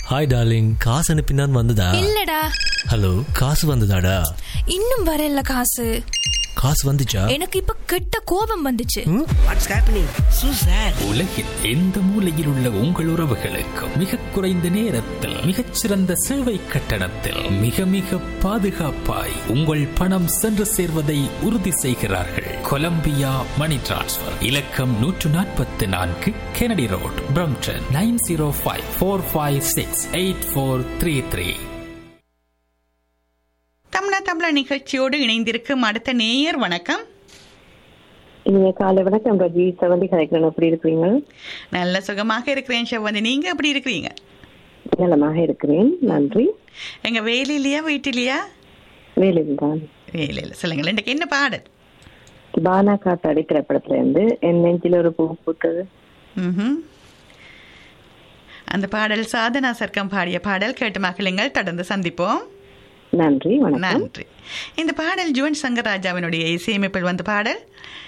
Hi darling காசு அனுப்பினான் வந்ததா இல்லடா ஹலோ காசு வந்ததாடா இன்னும் வரல காசு காசு வந்துச்சா எனக்கு இப்ப கெட்ட கோபம் வந்துச்சு வாட்ஸ் ஹேப்பனிங் சூ சார் உலகில் எந்த மூலையில் உள்ள உங்கள் உறவுகளுக்கு மிக குறைந்த நேரத்தில் மிகச்சிறந்த சேவை கட்டணத்தில் மிக மிக பாதுகாப்பாய் உங்கள் பணம் சென்று சேர்வதை உறுதி செய்கிறார்கள் கொலம்பியா மணி டிரான்ஸ்ஃபர் இலக்கம் நூற்று நாற்பத்தி நான்கு Kennedy road Brampton nine zero five four five six eight four three three Tamizha Tamizha நிகழ்ச்சியோடு இணைந்திருக்கும் அடுத்த நேயர் வணக்கம் இனிய காலை வணக்கம் ரஜி செவந்தி கலைக்கிறேன் எப்படி இருக்கிறீங்க நல்ல சுகமாக இருக்கிறேன் செவ்வந்தி நீங்க எப்படி இருக்கிறீங்க நலமாக இருக்கிறேன் நன்றி எங்க வேலையிலயா வீட்டிலையா வேலையில் தான் வேலையில் சொல்லுங்கள் இன்றைக்கு என்ன பாடல் பானா காத்தாடி திரைப்படத்துல இருந்து என் நெஞ்சில் ஒரு பூ பூத்தது ம்ஹும். அந்த பாடல் சாதனா சர்க்கம் பாடிய பாடல் கேட்டு மகிழுங்கள் தொடர்ந்து சந்திப்போம் நன்றி வணக்கம் நன்றி இந்த பாடல் ஜுவன் சங்கர் ராஜாவினுடைய இசையமைப்பில் வந்த பாடல்